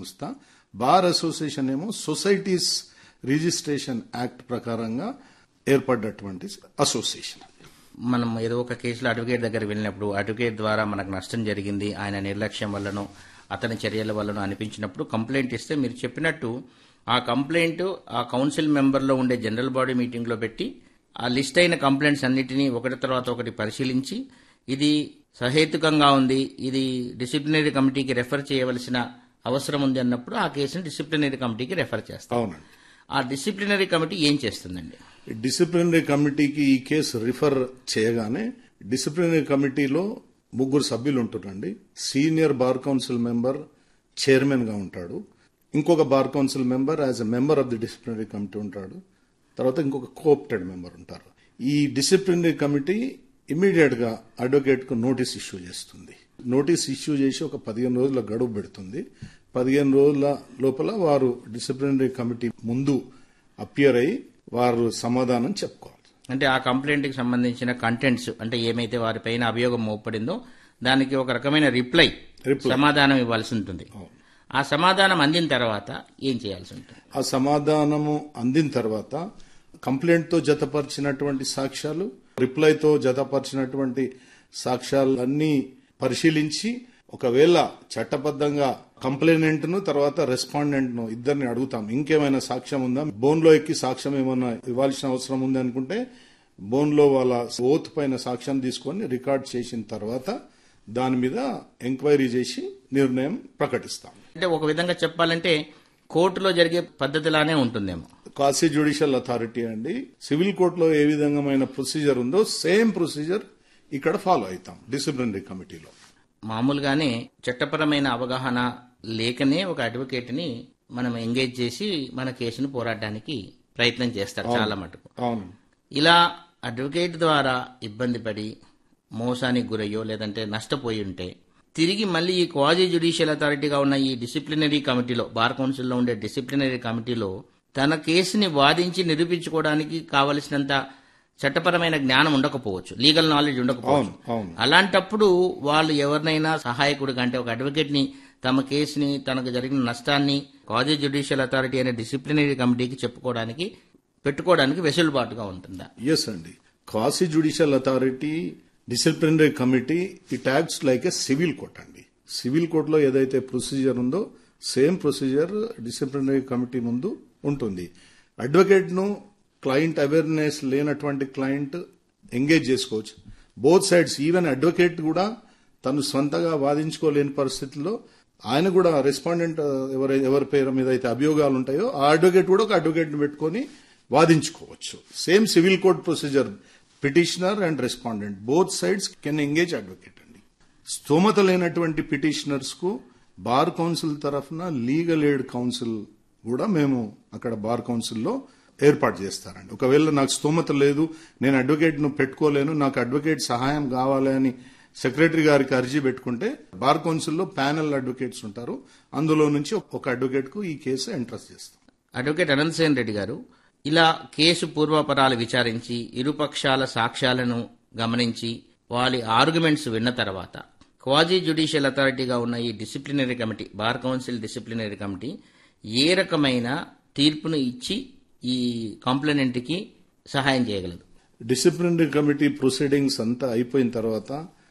సంస్థ bar association ఏమో societies registration act ప్రకారంగా ఏర్పడ్డటువంటి అసోసియేషన్ మనం ఏదో ఒక కేసులో అడ్వకేట్ దగ్గర వెళ్ళినప్పుడు అడ్వకేట్ ద్వారా మనకు నష్టం జరిగింది ఆయన నిర్లక్ష్యం వల్లనో అతని చర్యల వల్లనో అనిపించినప్పుడు కంప్లైంట్ ఇస్తే మీరు చెప్పినట్టు ఆ కంప్లైంట్ ఆ కౌన్సిల్ మెంబర్లో ఉండే జనరల్ బాడీ మీటింగ్లో పెట్టి ఆ లిస్ట్ అయిన కంప్లైంట్స్ అన్నిటినీ ఒకటి తర్వాత ఒకటి పరిశీలించి ఇది సహేతుకంగా ఉంది ఇది డిసిప్లినరీ కమిటీకి రెఫర్ చేయవలసిన అవసరం ఉంది అన్నప్పుడు ఆ కేసుని డిసిప్లినరీ కమిటీకి రెఫర్ చేస్తాం అవునండి ఆ డిసిప్లినరీ కమిటీ ఏం చేస్తుందండి డిసిప్లినరీ కమిటీకి ఈ కేసు రిఫర్ చేయగానే డిసిప్లినరీ కమిటీలో ముగ్గురు సభ్యులు ఉంటున్నారండి senior bar council member chairman గా ఉంటాడు ఇంకొక bar council member as a member of the disciplinary committee ఉంటాడు తర్వాత ఇంకొక కోప్టెడ్ మెంబర్ ఉంటారు ఈ డిసిప్లినరీ కమిటీ ఇమీడియట్ గా అడ్వకేట్ కు నోటీస్ ఇష్యూ చేస్తుంది నోటీస్ ఇష్యూ చేసి ఒక పదిహేను రోజుల గడువు పెడుతుంది పదిహేను రోజుల లోపల వారు డిసిప్లినరీ కమిటీ ముందు అపియర్ అయి వారు సమాధానం చెప్పుకోవాలి అంటే ఆ కంప్లైంట్ కి సంబంధించిన కంటెంట్స్ అంటే ఏమైతే వారిపైన అభియోగం మోపడిందో దానికి ఒక రకమైన రిప్లై Reply. సమాధానం ఇవ్వాల్సి ఉంటుంది ఆ సమాధానం అందిన తర్వాత ఏం చేయాల్సి ఉంటుంది ఆ సమాధానము అందిన తర్వాత కంప్లైంట్ తో జతపరిచినటువంటి సాక్ష్యాలు రిప్లైతో జతపరిచినటువంటి సాక్ష్యాలన్నీ పరిశీలించి ఒకవేళ చట్టబద్ధంగా కంప్లైనెంట్ ను తర్వాత రెస్పాండెంట్ ను ఇద్దరిని అడుగుతాం ఇంకేమైనా సాక్ష్యం ఉందా బోన్ లో ఎక్కి సాక్ష్యం ఏమైనా ఇవ్వాల్సిన అవసరం ఉంది అనుకుంటే బోన్ లో వాళ్ళ ఓత్ పైన సాక్ష్యం తీసుకొని రికార్డ్ చేసిన తర్వాత దాని మీద ఎంక్వైరీ చేసి నిర్ణయం ప్రకటిస్తాం అంటే ఒక విధంగా చెప్పాలంటే కోర్టులో జరిగే పద్ధతిలానే ఉంటుందేమో కాశీ జ్యుడిషియల్ అథారిటీ అండి సివిల్ కోర్టులో ఏ విధంగామైన ప్రొసీజర్ ఉందో సేమ్ ప్రొసీజర్ ఇక్కడ ఫాలో అవుతాం డిసిప్లినరీ కమిటీలో మామూలుగానే చట్టపరమైన అవగాహన లేకనే ఒక అడ్వకేట్ ని మనం ఎంగేజ్ చేసి మన కేసును పోరాడడానికి ప్రయత్నం చేస్తారు చాలా మటుకు అవును ఇలా అడ్వకేట్ ద్వారా ఇబ్బంది పడి మోసానికి గురయ్యో లేదంటే నష్టపోయి ఉంటే తిరిగి మళ్ళీ ఈ క్వాజీ జ్యుడిషియల్ అథారిటీగా ఉన్న ఈ డిసిప్లినరీ కమిటీలో బార్ కౌన్సిల్లో ఉండే డిసిప్లినరీ కమిటీలో తన కేసుని వాదించి నిరూపించుకోవడానికి కావలసినంత చట్టపరమైన జ్ఞానం ఉండకపోవచ్చు లీగల్ నాలెడ్జ్ ఉండకపోవచ్చు అవును అవును అలాంటప్పుడు వాళ్ళు ఎవరినైనా సహాయకుడిగా అంటే ఒక అడ్వకేట్ ని తమ కేసుని తనకు జరిగిన నష్టాన్ని కాజీ జ్యుడిషియల్ అథారిటీ అనే డిసిప్లినరీ కమిటీకి చెప్పుకోవడానికి పెట్టుకోవడానికి వెసులుబాటుగా ఉంటుందా ఎస్ అండి quasi judicial authority disciplinary committee it acts like a civil court అండి సివిల్ కోర్టులో ఏదైతే ప్రొసీజర్ ఉందో సేమ్ ప్రొసీజర్ డిసిప్లినరీ కమిటీ ముందు ఉంటుంది అడ్వకేట్ ను క్లయింట్ అవేర్నెస్ లేనటువంటి క్లయింట్ ఎంగేజ్ చేసుకోవచ్చు బోత్ సైడ్స్ ఈవెన్ అడ్వకేట్ కూడా తను సొంతగా వాదించుకోలేని పరిస్థితుల్లో ఆయన కూడా రెస్పాండెంట్ ఎవరి ఎవరి పేరు మీద అయితే అభియోగాలు ఉంటాయో ఆ అడ్వకేట్ కూడా ఒక అడ్వకేట్ ని పెట్టుకొని వాదించుకోవచ్చు same civil court procedure petitioner and respondent both sides can engage advocate అండి స్తోమత లేనటువంటి పిటిషనర్స్ కు బార్ కౌన్సిల్ తరఫున లీగల్ ఎయిడ్ కౌన్సిల్ కూడా మేము అక్కడ బార్ కౌన్సిల్లో ఏర్పాటు చేస్తారండి ఒకవేళ నాకు స్తోమత లేదు నేను అడ్వకేట్ ను పెట్టుకోలేను నాకు అడ్వకేట్ సహాయం కావాలి అని సెక్రటరీ గారికి అర్జీ పెట్టుకుంటే బార్ కౌన్సిల్లో ప్యానెల్ అడ్వకేట్స్ ఉంటారు అందులో నుంచి ఒక అడ్వకేట్ కు ఈ కేసు ఎంట్రస్ట్ చేస్తాం అడ్వకేట్ అనంతసేన్ రెడ్డి గారు ఇలా కేసు పూర్వపరాలు విచారించి ఇరుపక్షాల సాక్ష్యాలను గమనించి వారి ఆర్గ్యుమెంట్స్ విన్న తర్వాత క్వాజీ జ్యుడిషియల్ అథారిటీగా ఉన్న ఈ disciplinary committee bar council disciplinary committee ఏ రకమైన తీర్పును ఇచ్చి ఈ కంప్లైనెంట్ కి సహాయం చేయగలదు డిసిప్లినరీ కమిటీ ప్రొసీడింగ్స్ అంతా అయిపోయిన తర్వాత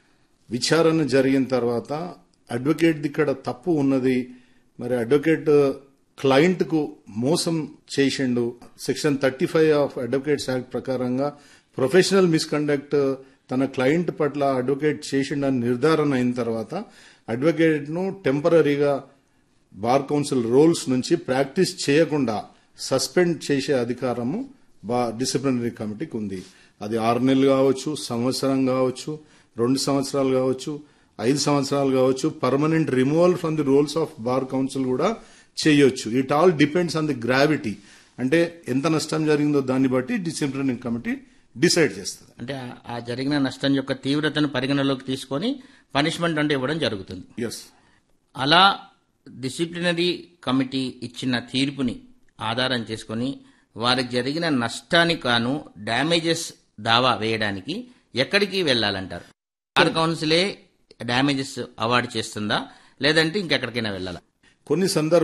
విచారణ జరిగిన తర్వాత అడ్వకేట్ ఇక్కడ తప్పు ఉన్నది మరి అడ్వకేట్ క్లయింట్ కు మోసం చేసిండు section thirty five of advocates act ప్రకారంగా ప్రొఫెషనల్ మిస్కండక్ట్ తన క్లయింట్ పట్ల అడ్వకేట్ చేసిండని నిర్ధారణ అయిన తర్వాత అడ్వకేట్ ను టెంపరీగా బార్ కౌన్సిల్ రోల్స్ నుంచి ప్రాక్టీస్ చేయకుండా సస్పెండ్ చేసే అధికారము బా డిసిప్లినరీ కమిటీకి ఉంది అది ఆరు నెలలు కావచ్చు సంవత్సరం కావచ్చు రెండు సంవత్సరాలు కావచ్చు ఐదు సంవత్సరాలు కావచ్చు permanent removal from the rolls of bar council కూడా చేయొచ్చు it all depends on the gravity అంటే ఎంత నష్టం జరిగిందో దాన్ని బట్టి డిసిప్లినరీ కమిటీ డిసైడ్ చేస్తుంది అంటే ఆ- ఆ జరిగిన నష్టం యొక్క తీవ్రతను పరిగణలోకి తీసుకొని పనిష్మెంట్ అంటే ఇవ్వడం జరుగుతుంది ఎస్ అలా డిసిప్లినరీ కమిటీ ఇచ్చిన తీర్పుని ఆధారం చేసుకొని వారికి జరిగిన నష్టానికి కాను డ్యామేజెస్ దావా వేయడానికి ఎక్కడికి వెళ్ళాలంటారు బార్ కౌన్సిలే డ్యామేజెస్ అవార్డు చేస్తుందా లేదంటే ఇంకెక్కడికైనా వెళ్ళాలా కొన్ని సందర్భ